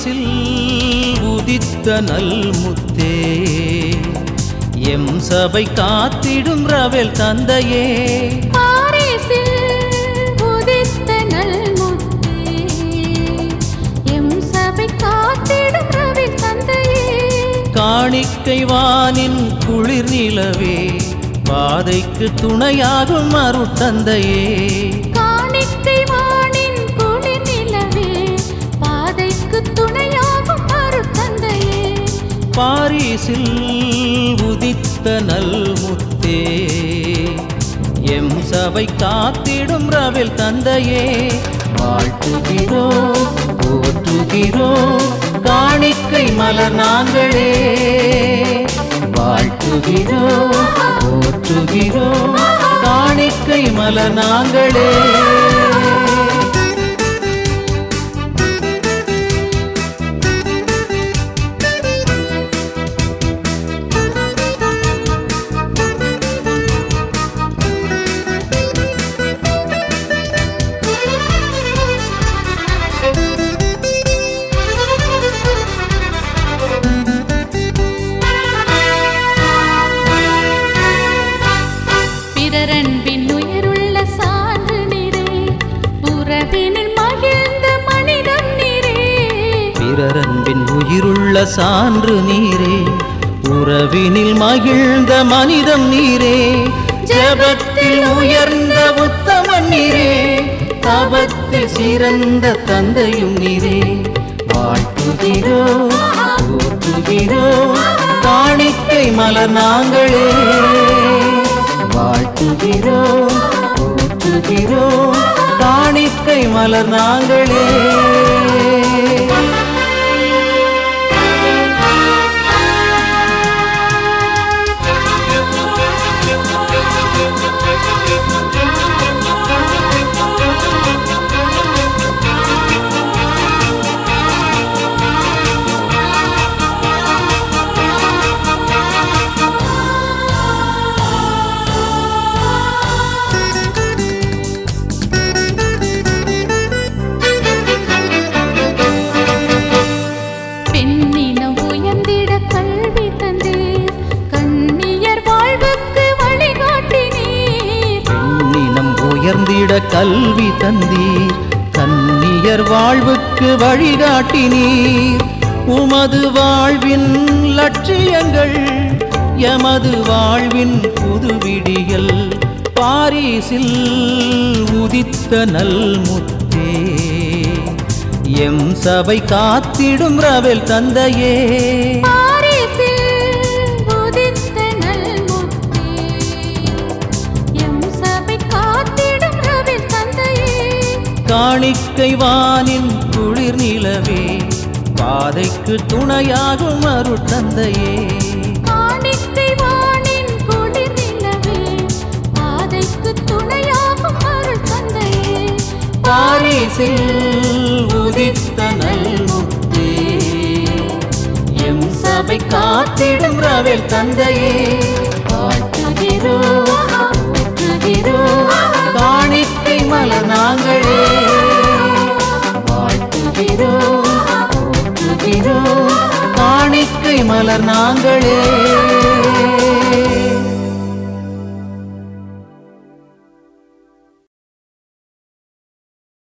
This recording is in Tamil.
பாரிசில் உதித்த நல்முத்தே எம் சபை காத்திடும் ரவல் தந்தையே பாரிசில் உதித்த நல்முத்தே, எம் சபை காத்திடும் ரவில் தந்தையே. காணிக்கை வானின் குளிர் நிலவே பாதைக்கு துணையாகும் அருட்தந்தையே காணிக்கை வானின் குளிர் நிலவே, பாதைக்கு துணையாகும் அருட்தந்தையே. பாரிசில் உதித்த நல்முத்தே எம் சபை காத்திடும் ரவில் தந்தையே வாழ்த்துகிறோ போற்றுகிறோ காணிக்கை மலர் நாங்களே வாழ்த்துகிறோ போற்றுகிறோ காணிக்கை மலர் நாங்களே பிறரன்பின் உயிருள்ள சான்று நீரே உறவினில் மகிழ்ந்த மனிதம் நீரே பிறரன்பின் உயிருள்ள சான்று நீரே உறவினில் மகிழ்ந்த மனிதம் நீரே ஜபத்தில் உயர்ந்த உத்தமன் நீரே தபத்தில் சிறந்த தந்தையும் நீரே வாழ்த்துகிறோ போற்றுகிறோ காணிக்கை மலர் நாங்களே வாழ்த்துகிறோ போற்றுகிறோ காணிக்கை மலர் நாங்களே பெண்ணினம் உயர்ந்திட கல்வி தந்தீர் கண்ணியர் வாழ்வுக்கு வழிகாட்டினீர் பெண்ணினம் உயர்ந்திட கல்வி தந்தீர் கன்னியர் வாழ்வுக்கு வழிகாட்டினீர் உமது வாழ்வின் லட்சியங்கள் எமது வாழ்வின் புதுவிடியல் பாரிசில் உதித்த நல்முத்தே எம் சபை காத்திடும் ரவல் தந்தையே பாரிசில் உதித்த நல்முத்தே, எம் சபை காத்திடும் ரவில் தந்தையே. காணிக்கை வானின் குளிர் நிலவே பாதைக்கு துணையாகும் அருட்தந்தையே காணிக்கை வானின் குளிர் நிலவே, பாதைக்கு துணையாகும் அருள் தந்தையே. பாரிசில் உதித்த நல்முத்தே எம் சபை காத்திடும் ரவில் தந்தையே வாழ்த்துகிறோ போற்றுகிறோ காணிக்கை மலர் நாங்களே வாழ்த்துகிறோ போற்றுகிறோ காணிக்கை மலர் நாங்களே